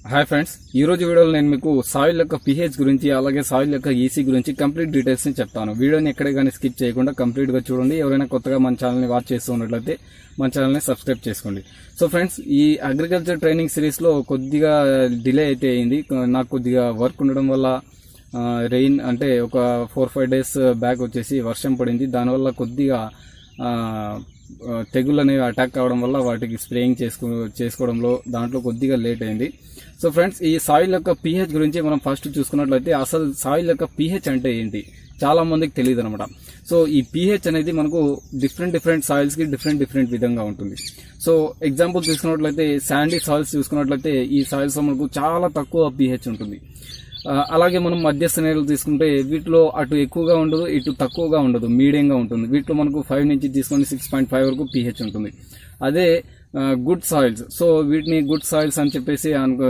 hi friends ఈ రోజు వీడియోలో నేను మీకు సాయిల్ యొక్క పిహెచ్ గురించి అలాగే సాయిల్ యొక్క ఈసీ గురించి కంప్లీట్ డీటెయిల్స్ ని చెప్తాను వీడియోని ఎక్కడే కానీ స్కిప్ చేయకుండా కంప్లీట్ గా చూడండి ఎవరైనా కొత్తగా మన ఛానల్ ని వాచ్ చేస్తున్నట్లయితే మన ఛానల్ ని సబ్స్క్రైబ్ చేసుకోండి సో ఫ్రెండ్స్ ఈ అగ్రికల్చర్ ట్రైనింగ్ సిరీస్ లో కొద్దిగా డిలే అయితే అయింది నాకు కొద్దిగా వర్క్ ఉండడం వల్ల రెయిన్ అంటే ఒక ఫోర్ ఫైవ్ డేస్ బ్యాక్ వచ్చేసి వర్షం పడింది దానివల్ల కొద్దిగా ఆ, ఆ, తెగులు అనేవి అటాక్ కావడం వల్ల వాటికి స్ప్రేయింగ్ చేసుకో చేసుకోవడంలో దాంట్లో కొద్దిగా లేట్ అయింది సో ఫ్రెండ్స్ ఈ సాయిల్ యొక్క పిహెచ్ గురించి మనం ఫస్ట్ చూసుకున్నట్లయితే అసలు సాయిల్ యొక్క పిహెచ్ అంటే ఏంటి చాలా మందికి తెలియదు అనమాట సో ఈ పిహెచ్ అనేది మనకు డిఫరెంట్ డిఫరెంట్ సాయిల్స్ కి డిఫరెంట్ డిఫరెంట్ విధంగా ఉంటుంది సో ఎగ్జాంపుల్ తీసుకున్నట్లయితే శాండీ సాయిల్స్ చూసుకున్నట్లయితే ఈ సాయిల్స్ లో మనకు చాలా తక్కువ పిహెచ్ ఉంటుంది ఆ, అలాగే మనం మధ్యస్థ నేలలు తీసుకుంటే వీటిలో అటు ఎక్కువగా ఉండదు ఇటు తక్కువగా ఉండదు మీడియంగా ఉంటుంది వీటిలో మనకు ఫైవ్ నుంచి తీసుకొని సిక్స్ పాయింట్ ఫైవ్ వరకు పీహెచ్ ఉంటుంది అదే గుడ్ సాయిల్స్ సో వీటిని గుడ్ సాయిల్స్ అని చెప్పేసి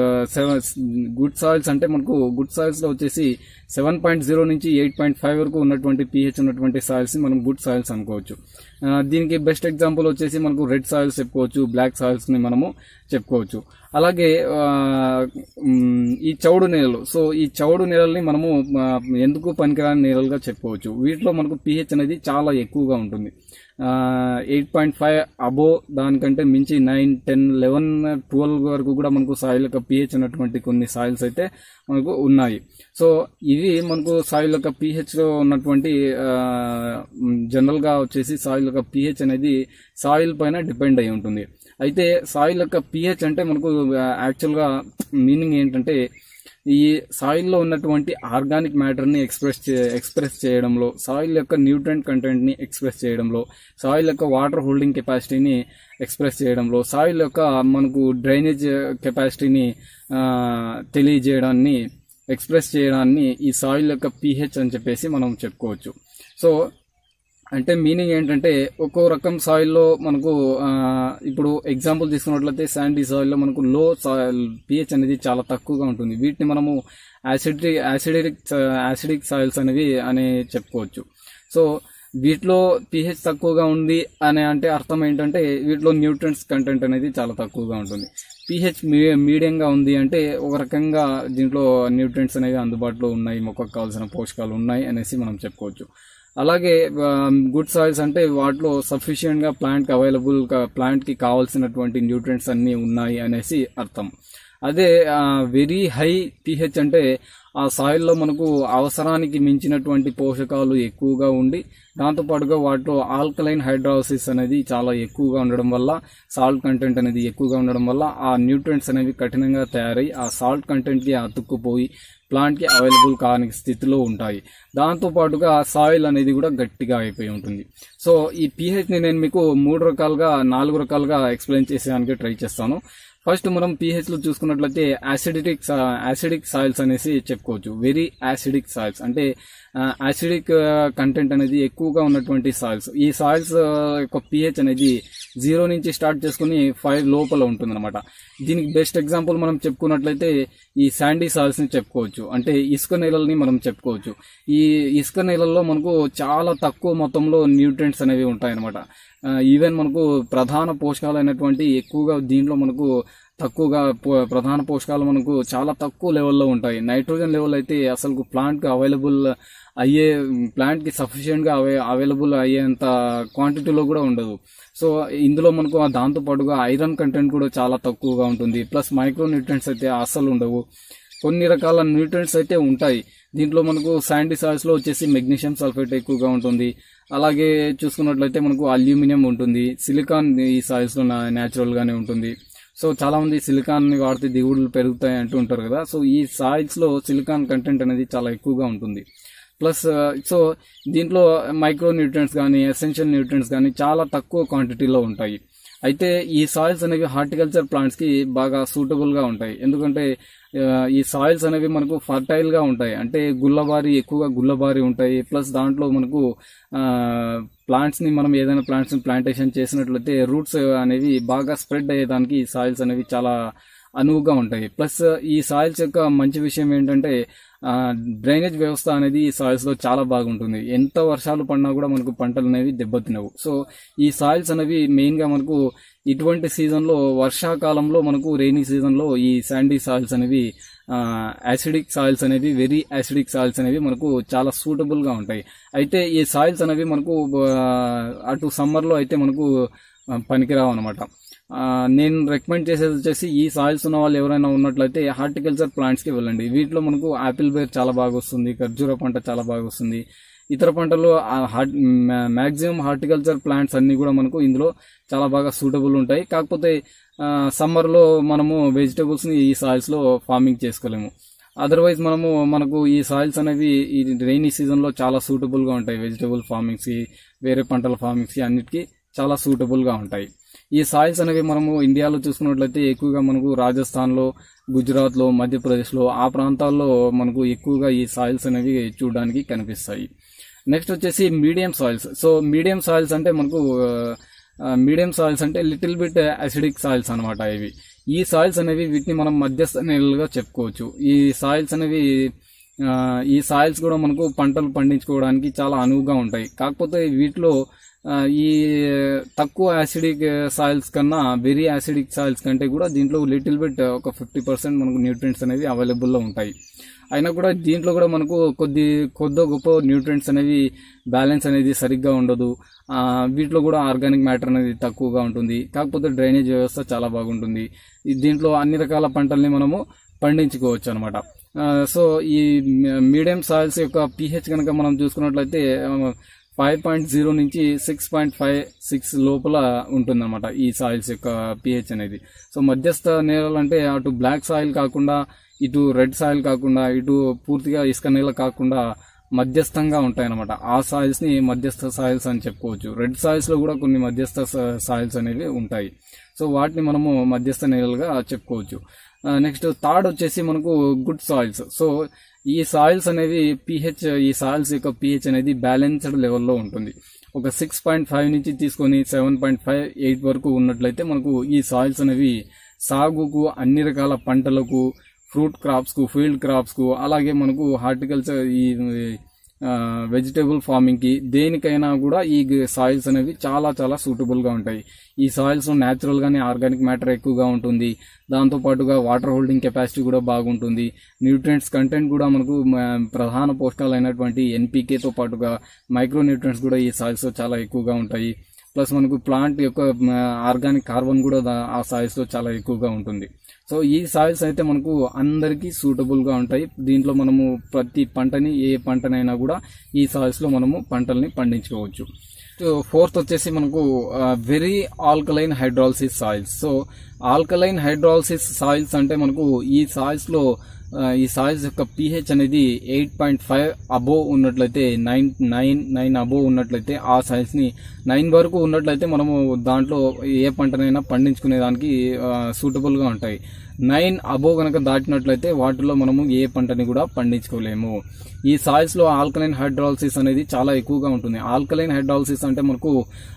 గుడ్ సాయిల్స్ అంటే మనకు గుడ్ సాయిల్స్ లో వచ్చేసి సెవెన్ పాయింట్ జీరో నుంచి ఎయిట్ పాయింట్ ఫైవ్ వరకు ఉన్నటువంటి పీహెచ్ ఉన్నటువంటి సాయిల్స్ ని మనం గుడ్ సాయిల్స్ అనుకోవచ్చు ఆ, దీనికి బెస్ట్ ఎగ్జాంపుల్ వచ్చేసి మనకు రెడ్ సాయిల్స్ చెప్పుకోవచ్చు బ్లాక్ సాయిల్స్ ని మనము చెప్పుకోవచ్చు అలాగే ఆ, మ్, ఈ చౌడు నేలలు సో ఈ చౌడు నేలల్ని మనము ఆ, ఎందుకు పనికిరాని నేలలుగా చెప్పుకోవచ్చు వీటిలో మనకు పిహెచ్ అనేది చాలా ఎక్కువగా ఉంటుంది ఎయిట్ పాయింట్ ఫైవ్ అబో దానికంటే మించి నైన్ టెన్ లెవెన్ ట్వెల్వ్ వరకు కూడా మనకు సాయిల్ యొక్క పిహెచ్ ఉన్నటువంటి కొన్ని సాయిల్స్ అయితే మనకు ఉన్నాయి సో ఇది మనకు సాయిల్ యొక్క పిహెచ్ లో ఉన్నటువంటి జనరల్ గా వచ్చేసి సాయిల్ యొక్క పిహెచ్ అనేది సాయిల్ పైన డిపెండ్ అయి ఉంటుంది అయితే సాయిల్ యొక్క పిహెచ్ అంటే మనకు యాక్చువల్ గా మీనింగ్ ఏంటంటే ఈ సాయిల్ లో ఉన్నటువంటి ఆర్గానిక్ మ్యాటర్ ని ఎక్స్ప్రెస్ ఎక్స్ప్రెస్ చేయడంలో సాయిల్ యొక్క న్యూట్రెంట్ కంటెంట్ ని ఎక్స్ప్రెస్ చేయడంలో సాయిల్ యొక్క వాటర్ హోల్డింగ్ కెపాసిటీని ఎక్స్ప్రెస్ చేయడంలో సాయిల్ యొక్క మనకు డ్రైనేజ్ కెపాసిటీని తెలియజేయడాన్ని ఎక్స్ప్రెస్ చేయడాన్ని ఈ సాయిల్ యొక్క పిహెచ్ అని చెప్పేసి మనం చెప్పుకోవచ్చు సో అంటే మీనింగ్ ఏంటంటే ఒక్కో రకం సాయిల్లో మనకు ఆ, ఇప్పుడు ఎగ్జాంపుల్ తీసుకున్నట్లయితే శాండీ సాయిల్లో మనకు లో సాయిల్ పిహెచ్ అనేది చాలా తక్కువగా ఉంటుంది వీటిని మనము యాసిడిక్ యాసిడిక్ యాసిడిక్ సాయిల్స్ అనేవి అని చెప్పుకోవచ్చు సో వీటిలో పిహెచ్ తక్కువగా ఉంది అని అంటే అర్థం ఏంటంటే వీటిలో న్యూట్రియంట్స్ కంటెంట్ అనేది చాలా తక్కువగా ఉంటుంది పిహెచ్ మీడియంగా ఉంది అంటే ఒక రకంగా దీంట్లో న్యూట్రియంట్స్ అనేవి అందుబాటులో ఉన్నాయి మొక్కకు కావాల్సిన పోషకాలు ఉన్నాయి అనేసి మనం చెప్పుకోవచ్చు అలాగే గుడ్ సాయిల్స్ అంటే వాటిలో సఫిషియెంట్ గా ప్లాంట్ కి అవైలబుల్ ప్లాంట్ కి కావాల్సినటువంటి న్యూట్రియంట్స్ అన్ని ఉన్నాయి అనేసి అర్థం అదే వెరీ హై పిహెచ్ అంటే ఆ సాయిల్ లో మనకు అవసరానికి మించినటువంటి పోషకాలు ఎక్కువగా ఉండి దాంతో పాటుగా వాటిలో ఆల్కలైన్ హైడ్రాలసిస్ అనేది చాలా ఎక్కువగా ఉండడం వల్ల సాల్ట్ కంటెంట్ అనేది ఎక్కువగా ఉండడం వల్ల ఆ న్యూట్రియంట్స్ అనేవి కఠినంగా తయారై ఆ సాల్ట్ కంటెంట్ కి అతుక్కుపోయి ప్లాంట్ కి అవైలబుల్ కాని స్థితిలో ఉంటాయి దాంతో పాటుగా సాయిల్ అనేది కూడా గట్టిగా అయిపోయి ఉంటుంది సో ఈ పిహెచ్ ని నేను మీకు మూడు రకాలుగా నాలుగు రకాలుగా ఎక్స్ప్లెయిన్ చేసేదానికి ట్రై చేస్తాను ఫస్ట్ మనం పిహెచ్ లో చూసుకున్నట్లయితే యాసిడిక్ యాసిడిక్ సాయిల్స్ అనేసి చెప్పుకోవచ్చు వెరీ యాసిడిక్ సాయిల్స్ అంటే యాసిడిక్ కంటెంట్ అనేది ఎక్కువగా ఉన్నటువంటి సాయిల్స్ ఈ సాయిల్స్ యొక్క పిహెచ్ అనేది జీరో నుంచి స్టార్ట్ చేసుకుని ఫైవ్ లోపల ఉంటుంది అనమాట దీనికి బెస్ట్ ఎగ్జాంపుల్ మనం చెప్పుకున్నట్లయితే ఈ శాండీ సాయిల్స్ ని చెప్పుకోవచ్చు అంటే ఇసుక నేలల్ని మనం చెప్పుకోవచ్చు ఈ ఇసుక నేలల్లో మనకు చాలా తక్కువ మొత్తంలో న్యూట్రియంట్స్ అనేవి ఉంటాయన్నమాట ఈవెన్ మనకు ప్రధాన పోషకాలైనటువంటి ఎక్కువగా దీంట్లో మనకు తక్కువగా పో- ప్రధాన పోషకాలు మనకు చాలా తక్కువ లెవెల్లో ఉంటాయి నైట్రోజన్ లెవెల్ అయితే అసలు ప్లాంట్ కి అవైలబుల్ అయ్యే ప్లాంట్ కి సఫిషియెంట్ గా అవై అవైలబుల్ అయ్యేంత క్వాంటిటీలో కూడా ఉండదు సో ఇందులో మనకు ఆ దాంతో పాటుగా ఐరన్ కంటెంట్ కూడా చాలా తక్కువగా ఉంటుంది ప్లస్ మైక్రో న్యూట్రియంట్స్ అయితే అస్సలు ఉండవు కొన్ని రకాల న్యూట్రియంట్స్ అయితే ఉంటాయి దీంట్లో మనకు శాండీ సాయిల్స్ లో వచ్చేసి మెగ్నీషియం సల్ఫేట్ ఎక్కువగా ఉంటుంది అలాగే చూసుకున్నట్లయితే మనకు అల్యూమినియం ఉంటుంది సిలికాన్ ఈ సాయిల్స్ లో న్యాచురల్ గానే ఉంటుంది సో చాలా మంది సిలికాన్ ని వాడితే దిగుబడులు పెరుగుతాయి అంటూ ఉంటారు కదా సో ఈ సాయిల్స్ లో సిలికాన్ కంటెంట్ అనేది చాలా ఎక్కువగా ఉంటుంది ప్లస్ సో దీంట్లో మైక్రో న్యూట్రియంట్స్ కానీ ఎసెన్షియల్ న్యూట్రియంట్స్ కానీ చాలా తక్కువ క్వాంటిటీలో ఉంటాయి అయితే ఈ సాయిల్స్ అనేవి హార్టికల్చర్ ప్లాంట్స్ కి బాగా సూటబుల్ గా ఉంటాయి ఎందుకంటే ఆ, ఈ సాయిల్స్ అనేవి మనకు ఫర్టైల్ గా ఉంటాయి అంటే గుల్లబారి ఎక్కువగా గుల్లబారి ఉంటాయి ప్లస్ దాంట్లో మనకు ప్లాంట్స్ ని మనం ఏదైనా ప్లాంట్స్ ని ప్లాంటేషన్ చేసినట్లయితే రూట్స్ అనేవి బాగా స్ప్రెడ్ అయ్యేదానికి ఈ సాయిల్స్ అనేవి చాలా అనువుగా ఉంటాయి ప్లస్ ఈ సాయిల్స్ యొక్క మంచి విషయం ఏంటంటే డ్రైనేజ్ వ్యవస్థ అనేది ఈ సాయిల్స్ లో చాలా బాగుంటుంది ఎంత వర్షాలు పడినా కూడా మనకు పంటలు అనేవి దెబ్బతినవు సో ఈ సాయిల్స్ అనేవి మెయిన్ గా మనకు ఇటువంటి సీజన్ లో వర్షాకాలంలో మనకు రెయినీ సీజన్ లో ఈ శాండీ సాయిల్స్ అనేవి యాసిడిక్ సాయిల్స్ అనేవి వెరీ యాసిడిక్ సాయిల్స్ అనేవి మనకు చాలా సూటబుల్ గా ఉంటాయి అయితే ఈ సాయిల్స్ అనేవి మనకు ఆ, అటు సమ్మర్ లో అయితే మనకు ఆ, పనికిరావు అనమాట నేను రికమెండ్ చేసేది వచ్చేసి ఈ సాయిల్స్ ఉన్న వాళ్ళు ఎవరైనా ఉన్నట్లయితే హార్టికల్చర్ ప్లాంట్స్ కి వెళ్ళండి వీటిలో మనకు ఆపిల్ బేర్ చాలా బాగా వస్తుంది ఖర్జూర పంట చాలా బాగా వస్తుంది ఇతర పంటలు మాక్సిమం హార్టికల్చర్ ప్లాంట్స్ అన్ని కూడా మనకు ఇందులో చాలా బాగా సూటబుల్ ఉంటాయి కాకపోతే సమ్మర్ లో మనము వెజిటబుల్స్ ని ఈ సాయిల్స్ లో ఫార్మింగ్ చేసుకోలేము అదర్వైజ్ మనము మనకు ఈ సాయిల్స్ అనేవి ఈ రైనీ సీజన్ లో చాలా సూటబుల్ గా ఉంటాయి వెజిటబుల్ ఫార్మింగ్స్ కి వేరే పంటల ఫార్మింగ్స్ కి అన్నిటికీ చాలా సూటబుల్ గా ఉంటాయి ఈ సాయిల్స్ అనేవి మనము ఇండియాలో చూసుకున్నట్లయితే ఎక్కువగా మనకు రాజస్థాన్ లో గుజరాత్ లో మధ్యప్రదేశ్ లో ఆ ప్రాంతాల్లో మనకు ఎక్కువగా ఈ సాయిల్స్ అనేవి చూడడానికి కనిపిస్తాయి నెక్స్ట్ వచ్చేసి medium soils so medium soils అంటే మనకు మీడియం సాయిల్స్ అంటే లిటిల్ బిట్ అసిడిక్ సాయిల్స్ అనమాట ఇవి ఈ సాయిల్స్ అనేవి వీటిని మనం మధ్యస్థ నేలలుగా చెప్పుకోవచ్చు ఈ సాయిల్స్ అనేవి ఆ, ఈ సాయిల్స్ కూడా మనకు పంటలు పండించుకోవడానికి చాలా అనువుగా ఉంటాయి కాకపోతే వీటిలో ఆ, ఈ తక్కువ యాసిడిక్ సాయిల్స్ కన్నా వెరీ యాసిడిక్ సాయిల్స్ కంటే కూడా దీంట్లో లిటిల్ బిట్ ఒక ఫిఫ్టీ పర్సెంట్ మనకు న్యూట్రియంట్స్ అనేవి అవైలబుల్లో ఉంటాయి అయినా కూడా దీంట్లో కూడా మనకు కొద్ది కొద్ది గొప్ప న్యూట్రియంట్స్ అనేవి బ్యాలెన్స్ అనేది సరిగ్గా ఉండదు ఆ, వీటిలో కూడా ఆర్గానిక్ మ్యాటర్ అనేది తక్కువగా ఉంటుంది కాకపోతే డ్రైనేజ్ వ్యవస్థ చాలా బాగుంటుంది ఈ దీంట్లో అన్ని రకాల పంటల్ని మనము పండించుకోవచ్చు అనమాట సో ఈ మీడియం సాయిల్స్ యొక్క పిహెచ్ కనుక మనం చూసుకున్నట్లయితే ఫైవ్ పాయింట్ జీరో నుంచి సిక్స్ పాయింట్ ఫైవ్ సిక్స్ లోపల ఉంటుందన్నమాట ఈ సాయిల్స్ యొక్క పిహెచ్ అనేది సో మధ్యస్థ నేలలు అంటే అటు బ్లాక్ సాయిల్ కాకుండా ఇటు రెడ్ సాయిల్ కాకుండా ఇటు పూర్తిగా ఇసుక నేల కాకుండా మధ్యస్థంగా ఉంటాయన్నమాట ఆ సాయిల్స్ ని మధ్యస్థ సాయిల్స్ అని చెప్పుకోవచ్చు రెడ్ సాయిల్స్ లో కూడా కొన్ని మధ్యస్థ సాయిల్స్ అనేవి ఉంటాయి సో వాటిని మనము మధ్యస్థ నేలలుగా చెప్పుకోవచ్చు నెక్స్ట్ థర్డ్ వచ్చేసి మనకు గుడ్ సాయిల్స్ సో ఈ సాయిల్స్ అనేవి పిహెచ్ ఈ సాయిల్స్ యొక్క పిహెచ్ అనేది బ్యాలెన్స్డ్ లెవెల్లో ఉంటుంది ఒక సిక్స్ పాయింట్ ఫైవ్ నుంచి తీసుకొని సెవెన్ పాయింట్ ఫైవ్ ఎయిట్ వరకు ఉన్నట్లయితే మనకు ఈ సాయిల్స్ అనేవి సాగుకు అన్ని రకాల పంటలకు ఫ్రూట్ క్రాప్స్ కు ఫీల్డ్ క్రాప్స్ కు అలాగే మనకు హార్టికల్చర్ ఈ వెజిటేబుల్ ఫార్మింగ్ కి దేనికైనా కూడా ఈ సాయిల్స్ అనేవి చాలా చాలా సూటబుల్ గా ఉంటాయి ఈ సాయిల్స్ లో న్యాచురల్ గానే ఆర్గానిక్ మ్యాటర్ ఎక్కువగా ఉంటుంది దాంతో పాటుగా వాటర్ హోల్డింగ్ కెపాసిటీ కూడా బాగుంటుంది న్యూట్రియంట్స్ కంటెంట్ కూడా మనకు మ, ప్రధాన పోషకాలు అయినటువంటి NPK తో పాటుగా మైక్రో న్యూట్రియంట్స్ కూడా ఈ సాయిల్స్ లో చాలా ఎక్కువగా ఉంటాయి ప్లస్ మనకు ప్లాంట్ యొక్క ఆర్గానిక్ కార్బన్ కూడా దా- ఆ సాయిల్స్ లో చాలా ఎక్కువగా ఉంటుంది సో ఈ సాయిల్స్ అయితే మనకు అందరికీ సూటబుల్ గా ఉంటాయి దీంట్లో మనము ప్రతి పంటని ఏ పంటనైనా కూడా ఈ సాయిల్స్ లో మనము పంటల్ని పండించుకోవచ్చు ఫోర్త్ వచ్చేసి మనకు very alkaline hydrolysis soils so alkaline hydrolysis soils అంటే మనకు ఈ సాయిల్స్ లో ఆ, ఈ సాయిల్స్ యొక్క పిహెచ్ అనేది ఎయిట్ పాయింట్ ఫైవ్ అబోవ్ ఉన్నట్లయితే నైన్ నైన్ నైన్ అబోవ్ ఉన్నట్లయితే ఆ సాయిల్స్ ని నైన్ వరకు ఉన్నట్లయితే మనము దాంట్లో ఏ పంటనైనా పండించుకునే దానికి సూటబుల్ గా ఉంటాయి నైన్ అబోవ్ కనుక దాటినట్లయితే వాటిలో మనము ఏ పంటని కూడా పండించుకోలేము ఈ సాయిల్స్ లో ఆల్కలైన్ హైడ్రాలసిస్ అనేది చాలా ఎక్కువగా ఉంటుంది ఆల్కలైన్ హైడ్రాలసిస్ అంటే మనకు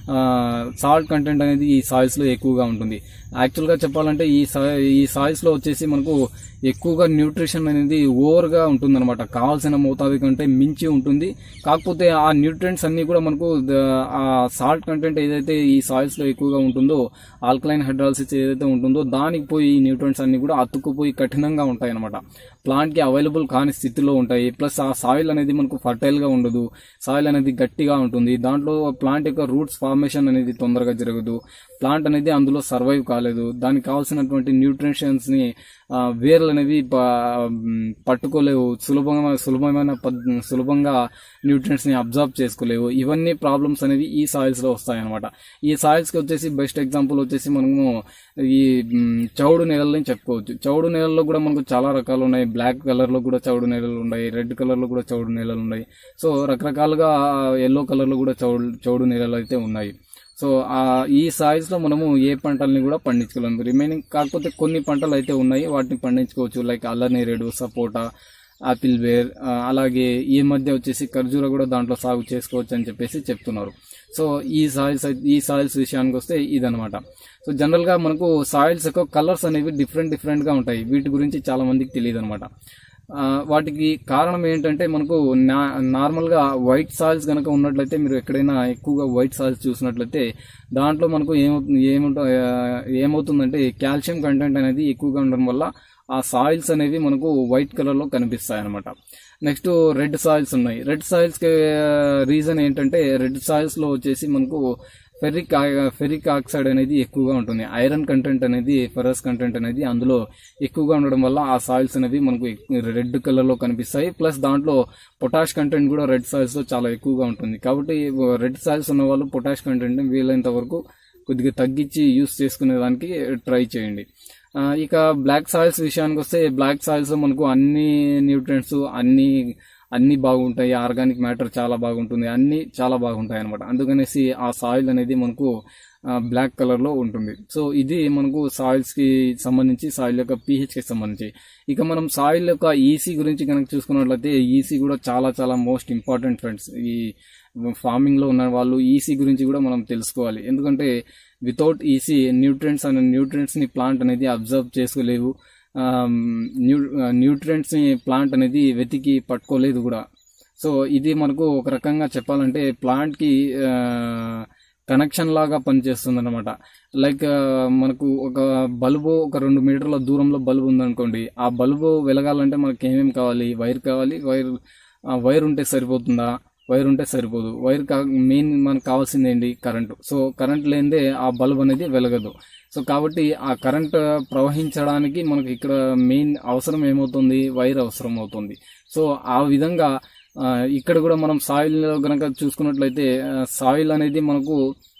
సాల్ట్ కంటెంట్ అనేది ఈ సాయిల్స్ లో ఎక్కువగా ఉంటుంది యాక్చువల్ గా చెప్పాలంటే ఈ సా- ఈ సాయిల్స్ లో వచ్చేసి మనకు ఎక్కువగా న్యూట్రిషన్ అనేది ఓవర్ గా ఉంటుంది అనమాట కావాల్సిన మోతాదు కంటే మించి ఉంటుంది కాకపోతే ఆ న్యూట్రియంట్స్ అన్ని కూడా మనకు ద- ఆ సాల్ట్ కంటెంట్ ఏదైతే ఈ సాయిల్స్ లో ఎక్కువగా ఉంటుందో ఆల్కలైన్ హైడ్రాలసిస్ ఏదైతే ఉంటుందో దానికి పోయి ఈ న్యూట్రియంట్స్ అన్ని కూడా అతుక్కుపోయి కఠినంగా ఉంటాయి అనమాట ప్లాంట్ కి అవైలబుల్ కాని స్థితిలో ఉంటాయి ప్లస్ ఆ సాయిల్ అనేది మనకు ఫర్టైల్ గా ఉండదు సాయిల్ అనేది గట్టిగా ఉంటుంది దాంట్లో ప్లాంట్ యొక్క రూట్స్ ఫార్మేషన్ అనేది తొందరగా జరగదు ప్లాంట్ అనేది అందులో సర్వైవ్ కాలేదు దానికి కావాల్సినటువంటి న్యూట్రిషన్స్ ని ఆ, వేర్లు అనేవి ప- మ్, పట్టుకోలేవు సులభంగా సులభమైన పద్- సులభంగా న్యూట్రియంట్స్ ని అబ్జర్వ్ చేసుకోలేవు ఇవన్నీ ప్రాబ్లమ్స్ అనేవి ఈ సాయిల్స్ లో వస్తాయన్నమాట ఈ సాయిల్స్ కి వచ్చేసి బెస్ట్ ఎగ్జాంపుల్ వచ్చేసి మనము ఈ మ్, చౌడు నేలలని చెప్పుకోవచ్చు చౌడు నేలల్లో కూడా మనకు చాలా రకాలు ఉన్నాయి బ్లాక్ కలర్ లో కూడా చౌడు నేలలు ఉన్నాయి రెడ్ కలర్ లో కూడా చౌడు నేలలు ఉన్నాయి సో రకరకాలుగా ఎల్లో కలర్ లో కూడా చౌడు చౌడు నేలలు అయితే ఉన్నాయి సో ఆ ఈ సాయిల్స్ లో మనము ఏ పంటల్ని కూడా పండించుకోలేము రిమైనింగ్ కాకపోతే కొన్ని పంటలు అయితే ఉన్నాయి వాటిని పండించుకోవచ్చు లైక్ అల్లనేరేడు సపోటా ఆపిల్ వేర్ ఆ, అలాగే ఈ మధ్య వచ్చేసి ఖర్జూర కూడా దాంట్లో సాగు చేసుకోవచ్చు అని చెప్పేసి చెప్తున్నారు సో ఈ సాయిల్స్ ఈ సాయిల్స్ విషయానికి వస్తే ఇదనమాట సో జనరల్ గా మనకు సాయిల్స్ యొక్క కలర్స్ అనేవి డిఫరెంట్ డిఫరెంట్ గా ఉంటాయి వీటి గురించి చాలా మందికి తెలియదు అనమాట వాటికి కారణం ఏంటంటే మనకు నార్మల్ గా వైట్ సాయిల్స్ కనుక ఉన్నట్లయితే మీరు ఎక్కడైనా ఎక్కువగా వైట్ సాయిల్స్ చూసినట్లయితే దాంట్లో మనకు ఏమవుతుంది ఏముంట ఏమవుతుందంటే కాల్షియం కంటెంట్ అనేది ఎక్కువగా ఉండడం వల్ల ఆ సాయిల్స్ అనేవి మనకు వైట్ కలర్ లో కనిపిస్తాయి అనమాట నెక్స్ట్ రెడ్ సాయిల్స్ ఉన్నాయి రెడ్ సాయిల్స్ కి రీజన్ ఏంటంటే రెడ్ సాయిల్స్ లో వచ్చేసి మనకు ఫెరిక్ ఫెరిక్ ఆక్సైడ్ అనేది ఎక్కువగా ఉంటుంది ఐరన్ కంటెంట్ అనేది ఫెరస్ కంటెంట్ అనేది అందులో ఎక్కువగా ఉండడం వల్ల ఆ సాయిల్స్ అనేవి మనకు రెడ్ కలర్ లో కనిపిస్తాయి ప్లస్ దాంట్లో పొటాష్ కంటెంట్ కూడా రెడ్ సాయిల్స్ లో చాలా ఎక్కువగా ఉంటుంది కాబట్టి రెడ్ సాయిల్స్ ఉన్న వాళ్ళు పొటాష్ కంటెంట్ వీలైనంత వరకు కొద్దిగా తగ్గించి యూస్ చేసుకునే దానికి ట్రై చేయండి ఆ, ఇక బ్లాక్ సాయిల్స్ విషయానికి వస్తే బ్లాక్ సాయిల్స్ లో మనకు అన్ని న్యూట్రియంట్స్ అన్ని అన్ని బాగుంటాయి ఆర్గానిక్ మ్యాటర్ చాలా బాగుంటుంది అన్ని చాలా బాగుంటాయి అనమాట అందుకనేసి ఆ సాయిల్ అనేది మనకు బ్లాక్ కలర్ లో ఉంటుంది సో ఇది మనకు సాయిల్స్ కి సంబంధించి సాయిల్ యొక్క pH కి సంబంధించి ఇక మనం సాయిల్ యొక్క ఈసీ గురించి కనుక చూసుకున్నట్లయితే ఈసీ కూడా చాలా చాలా మోస్ట్ ఇంపార్టెంట్ ఫ్రెండ్స్ ఈ ఫార్మింగ్ లో ఉన్న వాళ్ళు ఈసీ గురించి కూడా మనం తెలుసుకోవాలి ఎందుకంటే వితౌట్ ఈసీ న్యూట్రియంట్స్ అనే న్యూట్రియంట్స్ ని ప్లాంట్ అనేది అబ్జర్వ్ చేసుకోలేవు న్యూట్రియంట్స్ ని ప్లాంట్ అనేది వెతికి పట్టుకోలేదు కూడా సో ఇది మనకు ఒక రకంగా చెప్పాలంటే ప్లాంట్ కి కనెక్షన్ లాగా పనిచేస్తుంది అనమాట లైక్ మనకు ఒక బల్బు ఒక రెండు మీటర్ల దూరంలో బల్బు ఉందనుకోండి ఆ బల్బు వెలగాలంటే మనకి ఏమేమి కావాలి వైర్ కావాలి వైర్ ఆ వైర్ ఉంటే సరిపోతుందా వైర్ ఉంటే సరిపోదు వైర్ కా మెయిన్ మనకు కావాల్సింది ఏంటి కరెంటు సో కరెంట్ లేనిదే ఆ బల్బ్ అనేది వెలగదు సో కాబట్టి ఆ కరెంట్ ప్రవహించడానికి మనకి ఇక్కడ మెయిన్ అవసరం ఏమవుతుంది వైర్ అవసరం అవుతుంది సో ఆ విధంగా ఆ, ఇక్కడ కూడా మనం సాయిల్ కనుక చూసుకున్నట్లయితే సాయిల్ అనేది మనకు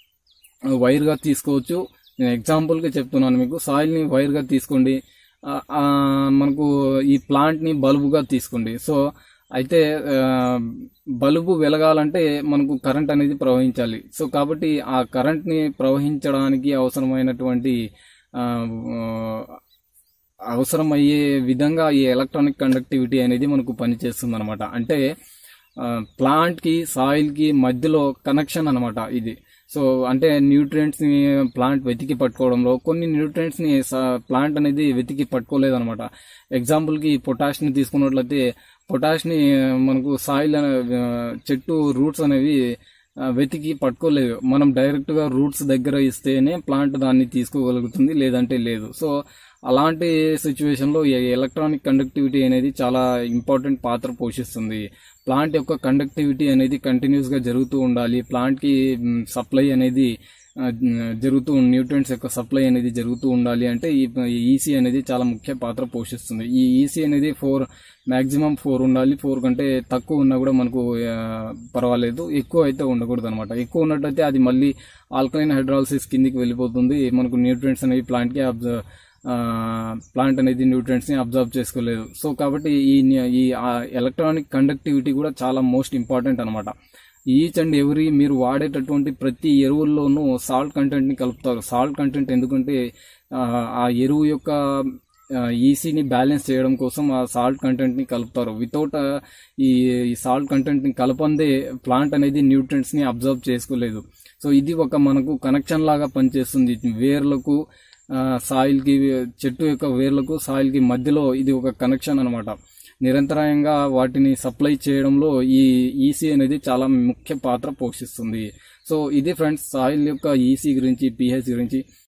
వైర్ గా తీసుకోవచ్చు నేను ఎగ్జాంపుల్ గా చెప్తున్నాను మీకు సాయిల్ ని వైర్ గా తీసుకోండి ఆ, ఆ, మనకు ఈ ప్లాంట్ ని బల్బుగా తీసుకోండి సో అయితే ఆ, బల్బు వెలగాలంటే మనకు కరెంట్ అనేది ప్రవహించాలి సో కాబట్టి ఆ కరెంట్ ని ప్రవహించడానికి అవసరమైనటువంటి ఆ, అవసరమయ్యే విధంగా ఈ ఎలక్ట్రానిక్ కండక్టివిటీ అనేది మనకు పనిచేస్తుంది అనమాట అంటే ప్లాంట్ కి సాయిల్ కి మధ్యలో కనెక్షన్ అనమాట ఇది సో అంటే న్యూట్రియంట్స్ ని ప్లాంట్ వెతికి పట్టుకోవడంలో కొన్ని న్యూట్రియంట్స్ ని ప్లాంట్ అనేది వెతికి పట్టుకోలేదు అనమాట ఎగ్జాంపుల్ కి పొటాష్ ని తీసుకున్నట్లయితే పొటాష్ ని మనకు సాయిల్ చెట్టు రూట్స్ అనేవి ఆ, వెతికి పట్టుకోలేదు మనం డైరెక్ట్ గా రూట్స్ దగ్గర ఇస్తేనే ప్లాంట్ దాన్ని తీసుకోగలుగుతుంది లేదంటే లేదు సో అలాంటి సిచ్యువేషన్ లో ఈ ఎలక్ట్రానిక్ కండక్టివిటీ అనేది చాలా ఇంపార్టెంట్ పాత్ర పోషిస్తుంది ప్లాంట్ యొక్క కండక్టివిటీ అనేది కంటిన్యూస్ గా జరుగుతూ ఉండాలి ప్లాంట్ కి సప్లై అనేది ఆ, జరుగుతూ న్యూట్రియంట్స్ యొక్క సప్లై అనేది జరుగుతూ ఉండాలి అంటే ఈ ఈసీ అనేది చాలా ముఖ్య పాత్ర పోషిస్తుంది ఈ ఈసీ అనేది ఫోర్ మాక్సిమం ఫోర్ ఉండాలి ఫోర్ కంటే తక్కువ ఉన్నా కూడా మనకు ఆ, పర్వాలేదు ఎక్కువ అయితే ఉండకూడదు అనమాట ఎక్కువ ఉన్నట్లయితే అది మళ్ళీ ఆల్కలైన్ హైడ్రాలసిస్ కిందికి వెళ్ళిపోతుంది మనకు న్యూట్రియంట్స్ అనేవి ప్లాంట్ కి అబ్జర్వ్ ప్లాంట్ అనేది న్యూట్రియంట్స్ ని అబ్జర్వ్ చేసుకోలేదు సో కాబట్టి ఈ ఈ ఎలక్ట్రానిక్ కండక్టివిటీ కూడా చాలా మోస్ట్ ఇంపార్టెంట్ అనమాట ఈచ్ అండ్ ఎవ్రీ మీరు వాడేటటువంటి ప్రతి ఎరువుల్లోనూ సాల్ట్ కంటెంట్ ని కలుపుతారు సాల్ట్ కంటెంట్ ఎందుకంటే ఆ, ఆ ఎరువు యొక్క ఈసీని బ్యాలెన్స్ చేయడం కోసం ఆ సాల్ట్ కంటెంట్ ని కలుపుతారు వితౌట్ ఈ సాల్ట్ కంటెంట్ ని కలపందే ప్లాంట్ అనేది న్యూట్రియంట్స్ ని అబ్జర్వ్ చేసుకోలేదు సో ఇది ఒక మనకు కనెక్షన్ లాగా పనిచేస్తుంది వేర్లకు సాయిల్ కి చెట్టు యొక్క వేర్లకు సాయిల్ కి మధ్యలో ఇది ఒక కనెక్షన్ అన్నమాట నిరంతరాయంగా వాటిని సప్లై చేయడంలో ఈ ఈసీ అనేది చాలా ముఖ్య పాత్ర పోషిస్తుంది సో ఇది ఫ్రెండ్స్ సాయిల్ యొక్క ఈసీ గురించి పిహెచ్ గురించి